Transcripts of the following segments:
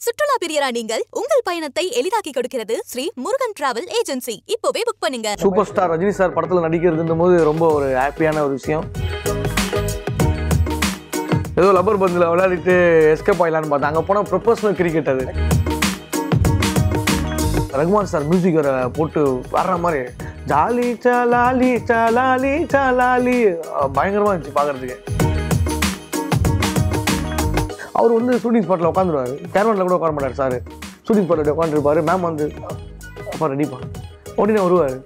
சுற்றுலா பிரியரா நீங்கள் உங்கள் பயணத்தை எளிதாக்கி கொடுக்கிறது ஸ்ரீ முருகன் டிராவல் ஏஜென்சி இப்போவே புக் பண்ணுங்க சூப்பர் ஸ்டார் ரஜினி சார் படத்தில் நடிக்கிறதுன்ற போது ரொம்ப ஒரு ஹாப்பியான ஒரு விஷயம் ஏதோ லப்பர் பந்தில் விளையாடிட்டு எஸ்கேப் ஆயிலான்னு பார்த்தேன் அங்கே போனால் ப்ரொஃபஷனல் கிரிக்கெட் அது ரகுமான் சார் மியூசிக் வர போட்டு வர்ற மாதிரி ஜாலி சலாலி சலாலி சலாலி பயங்கரமாக இருந்துச்சு பார்க்கறதுக்கு அவர் வந்து ஷூட்டிங் ஸ்பாட்டில் உட்காந்துருவாரு கேரவனில் கூட உட்கார மாட்டார் சார் ஷூட்டிங் ஸ்பாட்டில் உட்காந்துருப்பாரு மேம் வந்து அப்பா ரெடிப்பா உடனே வருவார்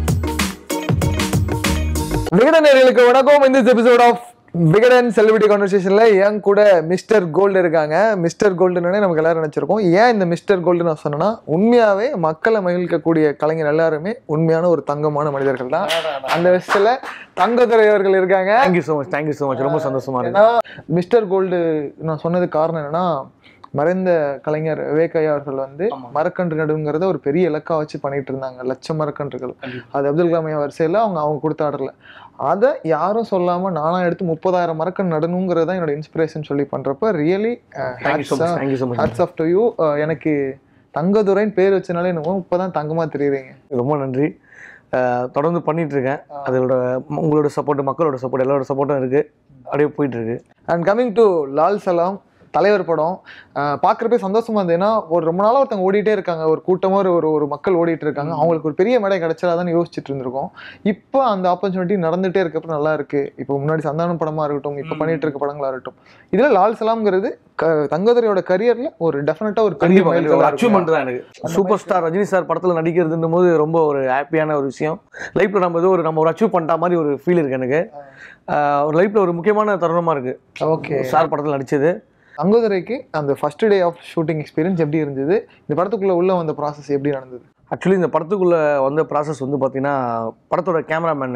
விகடன் நேர்களுக்கு வணக்கம் இந்த எபிசோட் ஆஃப் விகடன் செலிபிரிட்டி கான்வர்சேஷன்ல என் கூட மிஸ்டர் கோல்டு இருக்காங்க மிஸ்டர் கோல்டுன்னு நமக்கு எல்லாரும் நினைச்சிருக்கோம் ஏன் இந்த மிஸ்டர் கோல்டு நான் சொன்னேன்னா உண்மையாவே மக்களை மகிழ்க்கக்கூடிய கலைஞர் எல்லாருமே உண்மையான ஒரு தங்கமான மனிதர்கள் தான் அந்த விஷயத்துல தங்கத்துறை அவர்கள் இருக்காங்க thank you so much thank you so much ரொம்ப சந்தோஷமா இருக்கு ஏன்னா மிஸ்டர் கோல்டு நான் சொன்னதுக்கு காரணம் என்னன்னா மறைந்த கலைஞர் விவேகையா அவர்கள் வந்து மரக்கன்று நடுங்கிறத ஒரு பெரிய இலக்கா வச்சு பண்ணிட்டு இருந்தாங்க லட்சம் மரக்கன்றுகள் அது அப்துல் கலாம் ஐயா வரிசையில அவங்க அவங்க கொடுத்த ஆர்டர்ல அதை யாரும் சொல்லாம நானா எடுத்து முப்பதாயிரம் மரக்கன் நடணுங்கிறது தான் என்னோட இன்ஸ்பிரேஷன் சொல்லி பண்றப்ப really thank you so much thank you so much hats off to you எனக்கு தங்கதுரைன்னு பேர் வச்சனாலே என்னமோ இப்பதான் தங்கமா தெரியுறீங்க ரொம்ப நன்றி அஹ் தொடர்ந்து பண்ணிட்டு இருக்கேன் அதோட உங்களோட சப்போர்ட் மக்களோட சப்போர்ட் எல்லாரோட சப்போர்ட்டும் இருக்கு அப்படியே போயிட்டு இருக்கு அண்ட் கமிங் டு லால் சலாம் தலைவர் படம் அஹ் பார்க்கறப்பே சந்தோஷமா இருந்தது ஏன்னா ஒரு ரொம்ப நாளா ஒருத்தவங்க ஓடிட்டே இருக்காங்க ஒரு கூட்டமா ஒரு ஒரு ஒரு மக்கள் ஓடிட்டு இருக்காங்க அவங்களுக்கு ஒரு பெரிய மேடை கிடைச்சிடாதான்னு யோசிச்சுட்டு இருந்திருக்கோம் இப்போ அந்த ஆப்பர்ச்சுனிட்டி நடந்துட்டே இருக்கப்ப நல்லா இருக்கு இப்போ முன்னாடி சந்தானம் படமா இருக்கட்டும் இப்போ பண்ணிட்டு இருக்க படங்களா இருக்கட்டும் இதுல லால் சலாம்ங்கிறது க- தங்கதுரையோட கரியர்ல ஒரு டெஃபினட்டா ஒரு பெரிய கண்டிப்பா மைல்கல்லா ஒரு இருக்கும். அச்சீவ்மெண்ட் தான் எனக்கு சூப்பர் ஸ்டார் ரஜினி சார் படத்தில் நடிக்கிறதுன்ற போது ரொம்ப ஒரு ஹாப்பியான ஒரு விஷயம் லைஃப்ல நம்ம ஏதோ ஒரு நம்ம ஒரு அச்சீவ் பண்ணிட்ட மாதிரி ஒரு ஃபீல் இருக்கு எனக்கு அஹ் ஒரு லைஃப்ல ஒரு முக்கியமான தருணமா இருக்கு ஓகே சார் படத்தில் நடிச்சது தங்கதுரைக்கு அந்த first day of shooting experience எப்படி இருந்தது இந்த படத்துக்குள்ள உள்ள வந்த ப்ராசஸ் எப்படி நடந்தது ஆக்சுவலி இந்த படத்துக்குள்ள வந்த ப்ராசஸ் வந்து பார்த்தீங்கன்னா படத்தோட கேமராமேன்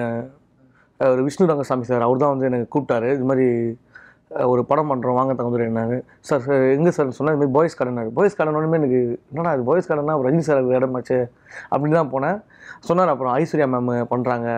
ஒரு விஷ்ணு ரங்கசாமி சார் அவர் தான் வந்து எனக்கு கூப்பிட்டாரு இது மாதிரி அஹ், ஒரு படம் பண்ணுறோம் வாங்க தகுந்துரு என்னாரு சார் சார் எங்கே சார் சொன்னால் இது மாதிரி பாய்ஸ் கடனாரு பாய்ஸ் கடன் உடனே எனக்கு என்னடா இது பாய்ஸ் கடனா ரஜினி சார் இடமாச்சு அப்படின்னு தான் போனேன் சொன்னார் அப்புறம் ஐஸ்வர்யா மேம் பண்ணுறாங்க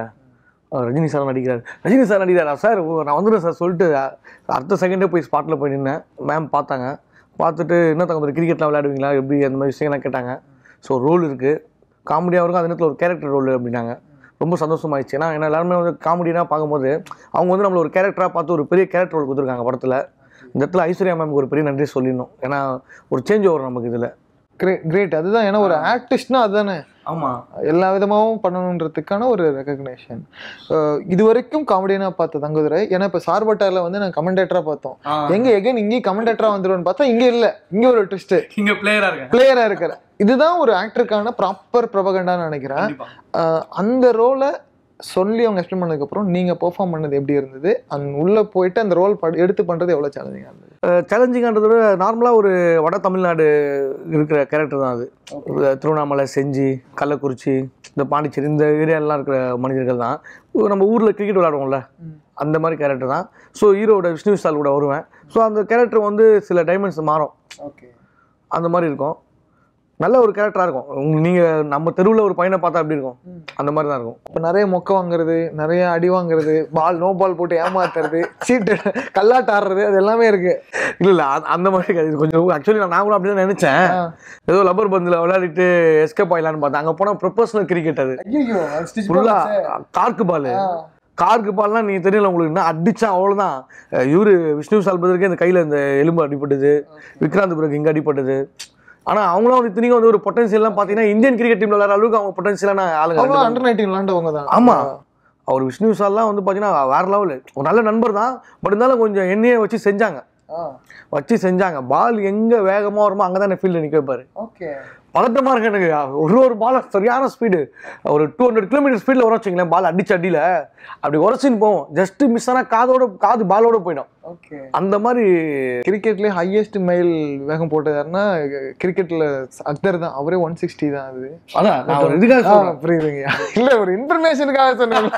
ரஜினி சார் நடிக்கிறார் ரஜினி சார் நடிக்கிறார் சார் நான் வந்துடுறேன் சார் சொல்லிட்டு அ- அடுத்த செகண்டே போய் ஸ்பாட்டில் போய் நின்னேன் மேம் பார்த்தாங்க பார்த்துட்டு என்ன தகுந்த கிரிக்கெட்லாம் விளையாடுவீங்களா எப்படி அந்த மாதிரி விஷயங்கள்லாம் கேட்டாங்க ஸோ ரோல் இருக்குது காமெடியாக இருக்கும் அதே நேரத்தில் ஒரு கேரக்டர் ரோல் அப்படின்னாங்க ரொம்ப சந்தோஷமாயிடுச்சு ஏன்னா ஏன்னா எல்லாருமே வந்து காமெடினா பார்க்கும்போது அவங்க வந்து நம்மள ஒரு கேரக்டராக பார்த்து ஒரு பெரிய கேரக்டர் ரோல் கொடுத்துருக்காங்க படத்தில் இந்த இடத்துல ஐஸ்வர்யா மேம்க்கு ஒரு பெரிய நன்றி சொல்லிடணும் ஏன்னா ஒரு சேஞ்ச் ஓவர் நமக்கு இதில் கிரேட் கிரேட் அதுதான் ஏன்னா ஒரு ஆர்டிஸ்ட்னா அதுதானே ஆமாம் எல்லா விதமாகவும் பண்ணணுன்றதுக்கான ஒரு ரெக்கக்னேஷன் இது வரைக்கும் காமெடியனா பார்த்த தங்குதுரை ஏன்னா இப்போ சார்பட்டாரில் வந்து நான் கமெண்டேட்டரா பார்த்தோம் எங்க எகைன் இங்கேயும் கமெண்டேட்டரா வந்துருவேன்னு பார்த்தா இங்க இல்ல இங்க ஒரு ட்விஸ்ட் இங்கே பிளேயராக இருக்கேன் பிளேயரா இருக்கிற இதுதான் ஒரு ஆக்டருக்கான ப்ராப்பர் ப்ரொபகண்டான்னு நினைக்கிறேன் அஹ் அந்த ரோலை சொல்லி அவங்க எக்ஸ்பிளைன் பண்ணதுக்கப்புறம் நீங்க பெர்ஃபார்ம் பண்ணது எப்படி இருந்தது அந்த உள்ள போயிட்டு அந்த ரோல் எடுத்து பண்றது எவ்வளவு சேலஞ்சிங்கா இருந்தது சேலஞ்சிங்கிறத விட நார்மலாக ஒரு வட தமிழ்நாடு இருக்கிற கேரக்டர் தான் அது ஒரு திருவண்ணாமலை செஞ்சி கள்ளக்குறிச்சி இந்த பாண்டிச்சேரி இந்த ஏரியாலலாம் இருக்கிற மனிதர்கள் தான் ஒரு நம்ம ஊரில் கிரிக்கெட் விளையாடுவோம்ல அந்த மாதிரி கேரக்டர் தான் ஸோ ஹீரோட விஷ்ணு விஷால் கூட வருவேன் ஸோ அந்த கேரக்டர் வந்து சில டைமெண்ட்ஸ் மாறும் ஓகே அந்த மாதிரி இருக்கும் நல்ல ஒரு கேரக்டராக இருக்கும் உங்க- நீங்க நம்ம தெருவில் ஒரு பையனை பார்த்தா எப்படி இருக்கும் அந்த மாதிரி தான் இருக்கும் இப்போ நிறைய மொக்க வாங்குறது நிறைய அடி வாங்குறது பால் நோ பால் போட்டு ஏமாத்துறது சீட்டு கல்லாட்டு ஆடுறது அது எல்லாமே இருக்கு இல்லை இல்லை அந்த மாதிரி கிடையாது. இது கொஞ்சம் ஆக்சுவலி நான் கூட அப்படி தான் நினச்சேன் ஆ. ஏதோ லப்பர் பந்தில் விளையாடிட்டு எஸ்கேப் ஆயிலான்னு பார்த்தேன் அங்கே போனால் ப்ரொஃபஷனல் கிரிக்கெட் அது ஐயோ ஃபுல்லாக கார்க்கு பால் கார்க்கு பால்லாம் நீங்கள் தெரியல உங்களுக்கு என்ன அடிச்சா அவ்வளோதான் இவரு விஷ்ணு சால்பதற்கு இந்த கையில் இந்த எலும்பு அடிபட்டது விக்ராந்த் பிறகு இங்கே அடிபட்டது ஆனால் அவங்களும் வந்து இத்தனைக்கும் வந்து ஒரு பொட்டன்ஷியல்லாம் பார்த்தீங்கன்னா இந்தியன் கிரிக்கெட் டீமில் விளையாடுற அளவுக்கு அவங்க பொட்டன்ஷியலான ஆளுங்க ரெண்டு அவங்க பேரும். அண்டர் நைன்டீன் விளாண்டவங்க தான் ஆமா அவர் விஷ்ணு விஷால்லாம் வந்து பார்த்தீங்கன்னா வேற லெவலு ஒரு நல்ல நண்பர் தான் பட் இருந்தாலும் கொஞ்சம் எண்ணெயை வச்சு செஞ்சாங்க வச்சு செஞ்சாங்க பால் எங்க வேகமா வருமோ அங்கே தான் ஃபீல்டில் நிற்க வைப்பாரு ஓகே பதட்டமா இருக்கு எனக்கு ஒரு ஒரு பால சரியான ஸ்பீடு ஒரு டூ ஹண்ட்ரட் கிலோமீட்டர் ஸ்பீடில் உரைச்சிங்களேன் பால் அடிச்சு அடியில அப்படி உரைச்சின்னு போவோம் ஜஸ்ட் மிஸ் ஆனா காதோட காது பாலோட போயிடும் ஓகே அந்த மாதிரி கிரிக்கெட்லயே ஹையஸ்ட் மைல் வேகம் போட்டதாருன்னா கிரிக்கெட்ல அக்தர் தான் அவரே ஒன் சிக்ஸ்டி தான் அது அதான் நான் ஒரு இதுக்காக ஆ, சொல்றேன். புரியுதுங்க இல்ல ஒரு இன்ஃபர்மேஷனுக்காக சொன்னேன்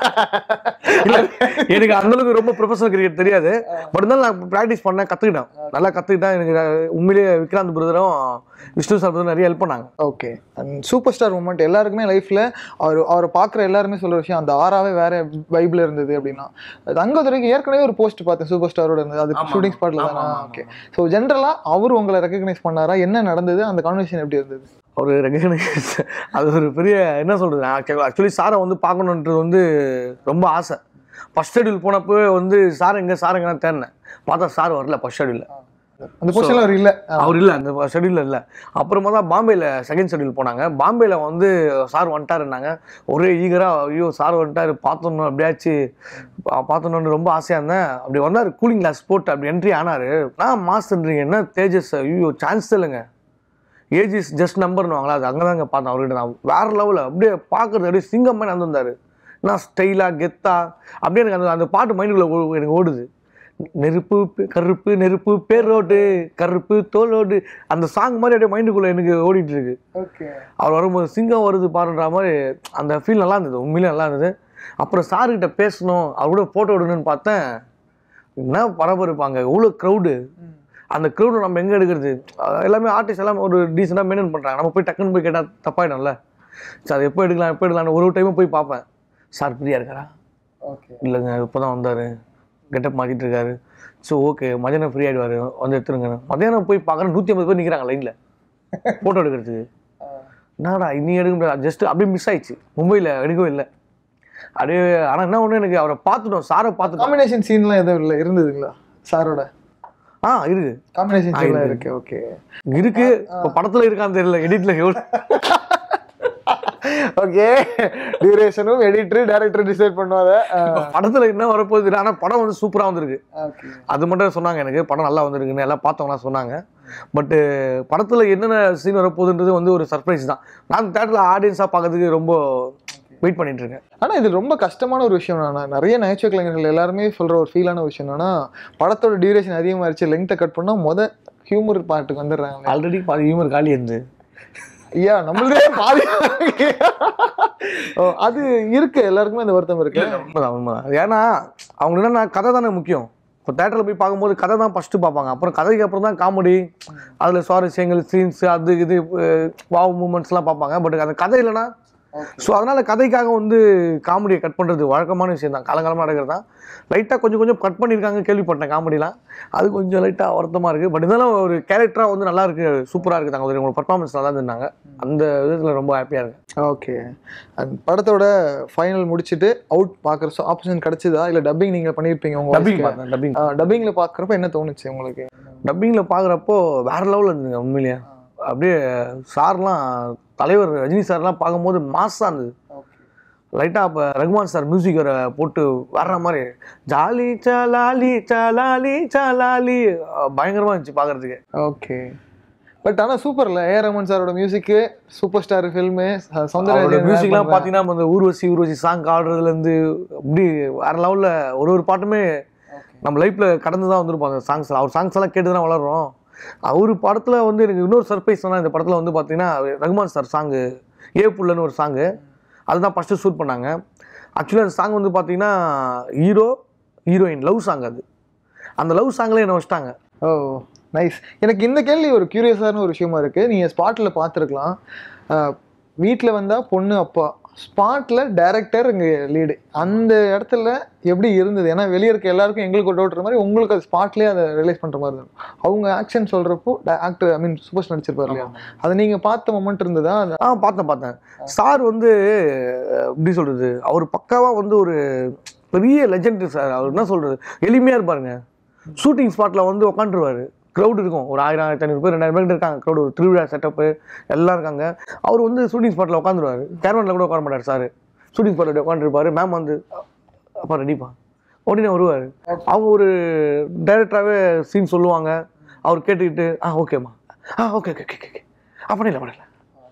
இல்ல எனக்கு அந்த அளவுக்கு ரொம்ப ப்ரொஃபஷனல் கிரிக்கெட் தெரியாது பட் இருந்தாலும் நான் ப்ராக்டிஸ் பண்ணேன் கத்துக்கிட்டேன் நல்லா கத்துக்கிட்டேன் எனக்கு உண்மையிலேயே விக்ராந்த் பிரதரும் விஷ்ணு சார் பிரதரும் நிறைய ஹெல்ப் பண்ணாங்க பண்ணாங்க okay and super star moment எல்லாருக்குமே லைஃப்ல அவர் அவரை பார்க்குற எல்லாருமே சொல்ற விஷயம் அந்த ஆறாவே வேற வைப்ல இருந்தது அப்படின்னா தங்கதுரைக்கு ஏற்கனவே ஒரு போஸ்ட் பார்த்தேன் சூப்பர் ஸ்டாரோட இருந்தது அது ஆமா, ஷூட்டிங் ஸ்பாட்ல ஆமா, தானே ஆமா, ஓகே ஸோ ஜென்ரலா அவர் உங்களை ரெக்கக்னைஸ் பண்ணாரா என்ன நடந்தது அந்த கான்வர்சேஷன் எப்படி இருந்தது ஒரு ரெகனைஸ் அது ஒரு பெரிய என்ன சொல்கிறது ஆக்சுவலி சாரை வந்து பார்க்கணுன்றது வந்து ரொம்ப ஆசை ஃபஸ்ட் ஷெடியூல் போனப்போ வந்து சார் எங்கே சார் எங்கே தேடினேன் பார்த்தா சார் வரல ஃபஸ்ட் ஷெடியூலில் அந்த பொசிஷன்ல அவர் இல்ல அவர் இல்லை அந்த ஷெடியூலில் இல்லை அப்புறமா தான் பாம்பேயில் செகண்ட் ஷெடியூல் போனாங்க பாம்பேயில் வந்து சார் வந்துட்டாருன்னாங்க ஒரே ஈகராக ஐயோ சார் வந்துட்டாரு பார்த்தோன்னு அப்படியாச்சு பா- பார்த்தோன்னு ரொம்ப ஆசையாக இருந்தேன் அப்படி வந்தார் கூலிங் கிளாஸ் போட்டு அப்படி என்ட்ரி ஆனார் நான் மாஸ்டர்ன்றீங்க என்ன தேஜஸ் ஐயோ சான்ஸ் இல்லைங்க ஏஜ் இஸ் ஜஸ்ட் நம்பர்னுவாங்களா அது அங்கே தாங்க பார்த்தேன் அவர்கிட்ட நான் வேறு லெவலில் அப்படியே பார்க்குறது அப்படியே சிங்கம் மாதிரி வந்திருந்தார் நான் ஸ்டைலாக கெத்தா அப்படியே எனக்கு அந்த அந்த பாட்டு மைண்டுக்குள்ளே எனக்கு ஓடுது நெருப்பு பே- கருப்பு நெருப்பு பேரோடு கருப்பு தோலோடு அந்த சாங் மாதிரி அப்படியே மைண்டுக்குள்ளே எனக்கு ஓடிட்டு இருக்கு ஓகே அவர் வரும்போது சிங்கம் வருது பாருன்ற மாதிரி அந்த ஃபீல் நல்லா இருந்தது உண்மையிலே நல்லா இருந்தது அப்புறம் சாருக்கிட்ட பேசணும் அவர் கூட ஃபோட்டோ எடுக்கணும்னு பார்த்தேன் என்ன பரபரப்பாங்க எவ்வளோ க்ரௌடு அந்த க்ரௌடு நம்ம எங்கே எடுக்கிறது அஹ் எல்லாமே ஆர்டிஸ்ட் எல்லாம் ஒரு டீசெண்டாக மெயின்டைன் பண்ணுறாங்க நம்ம போய் டக்குன்னு போய் கேட்டால் தப்பாயிடும்ல சார் அது எப்போ எடுக்கலாம் எப்போ எடுக்கலாம்னு ஒரு ஒரு டைமும் போய் பார்ப்பேன் சார் ஃப்ரீயாக இருக்காரா ஓகே இல்லைங்க இப்போ தான் வந்தார் கெட்டப் மாற்றிட்டு இருக்காரு ஸோ ஓகே மதியானம் ஃப்ரீ ஆகிடுவார் வந்து எடுத்துருங்க மதியானம் போய் பார்க்குறேன் நூற்றி ஐம்பது பேர் நிற்கிறாங்க லைனில் ஃபோட்டோ எடுக்கிறதுக்கு என்னடா இன்னி எடுக்க முடியாது ஜஸ்ட் அப்படியே மிஸ் ஆயிடுச்சு மும்பையில் எடுக்கவே இல்லை அப்படியே ஆனால் என்ன ஒன்று எனக்கு அவரை பார்த்துட்டோம் சாரை பார்த்துட்டோம் காம்பினேஷன் சீன்லாம் எதுவும் இல்லை இருந்ததுங்களா சாரோட ஆ இருக்கு காம்பினேஷன் ஆ, சீன்லாம் இருக்கு. இருக்கு ஓகே இருக்கு இப்போ படத்தில் இருக்கான்னு தெரியல எடிட்டில் எவ்வளோ ஓகே டியூரேஷனும் எடிட்டர் டைரக்டர் டிசைட் பண்ணுவாங்க படத்தில் என்ன வரப்போகுது ஆனால் படம் வந்து சூப்பராக வந்திருக்கு ஓகே அது மட்டும் சொன்னாங்க எனக்கு படம் நல்லா வந்திருக்குன்னு எல்லாம் பார்த்தவங்களாம் சொன்னாங்க பட்டு படத்தில் என்னென்ன சீன் வரப்போகுதுன்றது வந்து ஒரு சர்ப்ரைஸ் தான் நான் தேட்டரில் ஆடியன்ஸாக பார்க்கறதுக்கு ரொம்ப வெயிட் பண்ணிட்டு இருக்கேன் ஆனா இது ரொம்ப கஷ்டமான ஒரு விஷயம் நான் நிறைய நகைச்சுவை கலைஞர்கள் எல்லாருமே சொல்ற ஒரு ஃபீலான விஷயம் என்னன்னா படத்தோட டியூரேஷன் அதிகமாயிருச்சு லெங்த்தை கட் பண்ணா முத ஹியூமர் பாட்டுக்கு வந்துடுறாங்க ஆல்ரெடி பாதி ஹியூமர் காலி இருந்து ஐயா நம்மளதே பாதி ஓ, அது இருக்கு எல்லாருக்குமே அந்த வருத்தம் இருக்கு உண்மைதான் உண்மைதான் ஏன்னா அவங்க என்னன்னா கதை தானே முக்கியம் இப்போ தேட்டரில் போய் பார்க்கும்போது கதை தான் ஃபஸ்ட்டு பார்ப்பாங்க அப்புறம் கதைக்கு அப்புறம் தான் காமெடி அதில் சுவாரஸ்யங்கள் சீன்ஸ் அது இது வாவ் மூமெண்ட்ஸ்லாம் பார்ப்பாங்க பட் அந்த கதை இல்லைன்னா ஸோ அதனால் கதைக்காக வந்து காமெடியை கட் பண்ணுறது வழக்கமான விஷயம் தான் காலங்காலமாக நடக்கிறது தான் லைட்டாக கொஞ்சம் கொஞ்சம் கட் பண்ணியிருக்காங்க கேள்விப்பட்டேன் காமெடிலாம் அது கொஞ்சம் லைட்டாக வருத்தமாக இருக்குது பட் இருந்தாலும் ஒரு கேரக்டராக வந்து நல்லா இருக்கு சூப்பராக இருக்குது தாங்க உங்களோட பர்ஃபார்மன்ஸ் நல்லா இருந்தாங்க அந்த விதத்தில் ரொம்ப ஹாப்பியாக இருக்கு ஓகே அண்ட் படத்தோட ஃபைனல் முடிச்சிட்டு அவுட் பார்க்குற ஆப்ஷன் கிடைச்சதா இல்ல டப்பிங் நீங்க பண்ணியிருப்பீங்க உங்க டப்பிங் பார்த்தேன் டப்பிங் டப்பிங்ல பார்க்குறப்ப என்ன தோணுச்சு உங்களுக்கு டப்பிங்கில் பார்க்குறப்போ வேற லெவலில் இருந்துங்க உண்மையிலேயே அப்படியே சார்லாம் தலைவர் ரஜினி சார்லாம் பார்க்கும்போது மாசாக இருந்தது லைட்டாக அப்போ ரகுமான் சார் மியூசிக் வர போட்டு வர்ற மாதிரி ஜாலி சலாலி சலாலி சலாலி பயங்கரமாக இருந்துச்சு பார்க்குறதுக்கு ஓகே பட் ஆனா சூப்பர்ல ஏ ரமன் சாரோட மியூசிக்கு சூப்பர் ஸ்டார் ஃபில்மு அவரோட சௌந்தரராஜன் மியூசிக்லாம் பார்த்தீங்கன்னா அந்த ஊர்வசி ஊர்வசி சாங் ஆடுறதுலேருந்து அப்படி வேற லெவலில் ஒரு ஒரு பாட்டுமே நம்ம லைஃப்பில் கடந்து தான் வந்திருப்போம் அந்த சாங்ஸ் அவர் சாங்ஸ் எல்லாம் கேட்டு தான் வளர்றோம் அவர் படத்தில் வந்து எனக்கு இன்னொரு சர்ப்ரைஸ் சொன்னால் இந்த படத்தில் வந்து பார்த்தீங்கன்னா ரகுமான் சார் சாங்கு ஏ புள்ளன்னு ஒரு சாங்கு அதுதான் ஃபஸ்ட்டு ஷூட் பண்ணாங்க ஆக்சுவலி அந்த சாங் வந்து பார்த்தீங்கன்னா ஹீரோ ஹீரோயின் லவ் சாங் அது அந்த லவ் சாங்லேயே என்ன வச்சிட்டாங்க ஓ நைஸ் எனக்கு இந்த கேள்வி ஒரு கியூரியஸான ஒரு விஷயமா இருக்கு நீங்க ஸ்பாட்ல பார்த்துருக்கலாம் வீட்டில் வந்தா பொண்ணு அப்பா ஸ்பாட்ல டைரக்டர் இங்க லீடு அந்த இடத்துல எப்படி இருந்தது ஏன்னா வெளியே இருக்க எல்லாருக்கும் எங்களுக்கு ஒரு டவுட் மாதிரி உங்களுக்கு அது ஸ்பாட்லேயே அதை ரியலைஸ் பண்ற மாதிரி இருக்கும் அவங்க ஆக்ஷன் சொல்றப்போ ஆக்டர் ஐ மீன் சூப்பர் நடிச்சிருப்பாரு இல்லையா அதை நீங்க பார்த்த மொமெண்ட் இருந்ததா அது ஆ பார்த்தேன் பார்த்தேன் சார் வந்து அஹ், எப்படி சொல்கிறது அவர் பக்காவாக வந்து ஒரு பெரிய லெஜெண்ட் சார் அவர் என்ன சொல்கிறது எளிமையாக இருப்பாருங்க ஷூட்டிங் ஸ்பாட்டில் வந்து உட்காந்துருவாரு க்ரௌட் இருக்கும் ஒரு ஆயிரம் ஆயிரத்தி ஐநூறு பேர் ரெண்டாயிரம் பேர் இருக்காங்க க்ரௌட் ஒரு திருவிழா செட்டப்பு எல்லாம் இருக்காங்க அவர் வந்து ஷூட்டிங் ஸ்பாட்டில் உட்காந்துருவாரு கேரவனில் கூட உட்கார மாட்டார் சார் ஷூட்டிங் ஸ்பாட்டில் உட்காந்துருப்பாரு மேம் வந்து அப்பா ரெடிப்பா உடனே வருவார் அவங்க ஒரு டைரக்டராகவே சீன் சொல்லுவாங்க அவர் கேட்டுக்கிட்டு ஆ ஓகேம்மா ஆ ஓகே ஓகே ஓகே ஓகே ஆ பண்ணிடல பண்ணிடல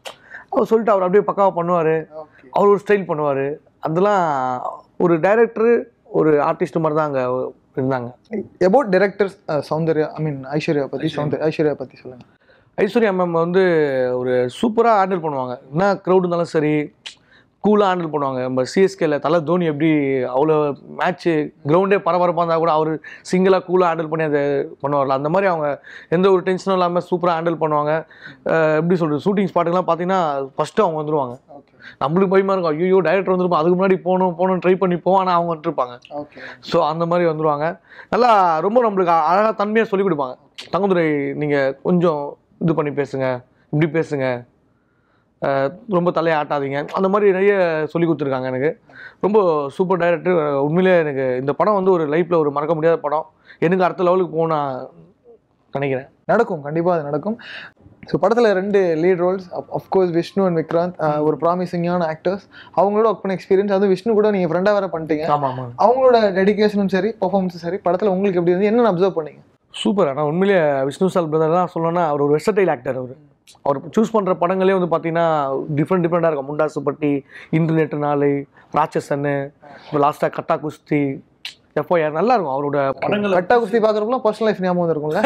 அவர் சொல்லிட்டு அவர் அப்படியே பக்காவாக பண்ணுவார் அவர் ஒரு ஸ்டைல் பண்ணுவார் அதெல்லாம் ஒரு டைரக்டர் ஒரு ஆர்டிஸ்ட் மாதிரி தான் அங்கே இருந்தாங்க about director Soundarya I mean Aishwarya பத்தி சௌந்தர்யா ஐஸ்வர்யா பத்தி சொல்லுங்க ஐஸ்வர்யா மேம் வந்து ஒரு சூப்பராக ஹேண்டில் பண்ணுவாங்க என்ன க்ரௌட் இருந்தாலும் சரி கூலாக ஹேண்டில் பண்ணுவாங்க நம்ம சிஎஸ்கேல தலை தோனி எப்படி அவ்வளோ மேட்ச்சு கிரவுண்டே பரபரப்பாக இருந்தால் கூட அவர் சிங்கிளாக கூலாக ஹேண்டில் பண்ணி அதை பண்ணுவார்ல அந்த மாதிரி அவங்க எந்த ஒரு டென்ஷனும் இல்லாமல் சூப்பராக ஹேண்டில் பண்ணுவாங்க அஹ் எப்படி சொல்கிறது ஷூட்டிங் ஸ்பாட்டுக்கெலாம் பார்த்தீங்கன்னா ஃபஸ்ட்டு அவங்க வந்துருவாங்க ஓகே நம்மளுக்கு பயமாக இருக்கும் ஐயோ டைரக்டர் வந்துருப்போம் அதுக்கு முன்னாடி போகணும் போகணும் ட்ரை பண்ணி போவோம் ஆனால் அவங்க வந்துருப்பாங்க ஓகே ஸோ அந்த மாதிரி வந்துருவாங்க நல்லா ரொம்ப நம்மளுக்கு அழகாக தன்மையாக சொல்லிக் கொடுப்பாங்க தங்கதுரை நீங்கள் கொஞ்சம் இது பண்ணி பேசுங்க இப்படி பேசுங்க அஹ் ரொம்ப தலையை ஆட்டாதீங்க அந்த மாதிரி நிறைய சொல்லி கொடுத்துருக்காங்க எனக்கு ரொம்ப சூப்பர் டைரக்டர் உண்மையிலே எனக்கு இந்த படம் வந்து ஒரு லைஃப்பில் ஒரு மறக்க முடியாத படம் எனக்கு அடுத்த லெவலுக்கு போக நான் நினைக்கிறேன் நடக்கும் கண்டிப்பாக அது நடக்கும் ஸோ படத்தில் ரெண்டு lead roles of course Vishnu and Vikrant அஹ், ஒரு ப்ராமிசிங்கான ஆக்டர்ஸ் அவங்களோட ஒர்க் பண்ண எக்ஸ்பீரியன்ஸ் அதுவும் விஷ்ணு கூட நீங்கள் ஃப்ரெண்டாக வேற பண்ணிட்டீங்க ஆமாம் ஆமாம் அவங்களோட டெடிகேஷனும் சரி பர்ஃபார்மன்ஸும் சரி படத்தில் உங்களுக்கு எப்படி இருந்து என்ன அப்சர்வ் பண்ணீங்க சூப்பர் ஆனால் உண்மையிலேயே விஷ்ணு சால் பிரதர் தான் சொல்லணும்னா அவர் ஒரு வெர்சடைல் ஆக்டர் அவர் அவர் சூஸ் பண்ணுற படங்களே வந்து பார்த்தீங்கன்னா டிஃப்ரெண்ட் டிஃப்ரெண்ட்டாக இருக்கும் முண்டாசுப்பட்டி இன்டர்நெட் நாளை ராட்சசன்னு இப்போ லாஸ்ட்டாக கட்டா குஸ்தி எஃப்ஐஆர் நல்லா இருக்கும் அவரோட படங்கள் கட்டா குஸ்தி பார்க்குறப்பலாம் பர்சனல் லைஃப் ஞாபகம் இருக்கும்ல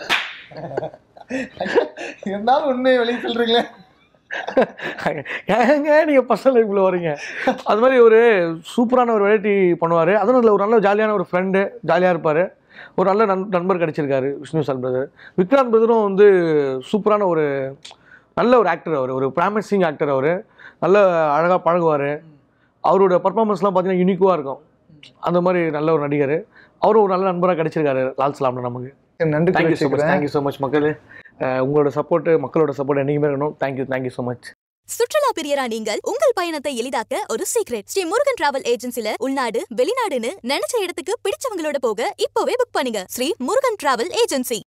இருந்தாலும் உண்மையை வெளியே சொல்கிறீங்களே ஏங்க நீங்கள் பர்சனல் லைஃப்பில் வரீங்க அது மாதிரி ஒரு சூப்பரான ஒரு வெரைட்டி பண்ணுவார் அதுவும் அதில் ஒரு நல்ல ஜாலியான ஒரு ஃப்ரெண்டு ஜாலியாக இருப்பார் ஒரு நல்ல நண் நண்பர் கிடைச்சிருக்காரு விஷ்ணு சால் பிரதர் விக்ராந்த் பிரதரும் வந்து சூப்பரான ஒரு நல்ல ஒரு ஆக்டர் அவர் ஒரு ப்ராமிசிங் ஆக்டர் அவர் நல்ல அழகாக பழகுவார் அவரோட பர்ஃபார்மன்ஸ்லாம் பார்த்தீங்கன்னா யூனிக்குவாக இருக்கும் அந்த மாதிரி நல்ல ஒரு நடிகர் அவரும் ஒரு நல்ல நண்பராக கிடைச்சிருக்காரு லால் சலாம்ல நமக்கு நன்றி தேங்க்யூ ஸோ மச் தெரிவிச்சுக்கிறேன். தேங்க்யூ ஸோ மச் மக்கள் அஹ் உங்களோட சப்போர்ட்டு மக்களோட சப்போர்ட் என்றைக்குமே இருக்கணும் தேங்க்யூ தேங்க்யூ ஸோ மச் சுற்றுலா பிரியரா நீங்கள் உங்கள் பயணத்தை எளிதாக்க ஒரு சீக்ரெட் ஸ்ரீ முருகன் டிராவல் ஏஜென்சில உள்நாடு வெளிநாடுன்னு நினைச்ச இடத்துக்கு பிடிச்சவங்களோட போக இப்போவே புக் பண்ணுங்க ஸ்ரீ முருகன் டிராவல் ஏஜென்சி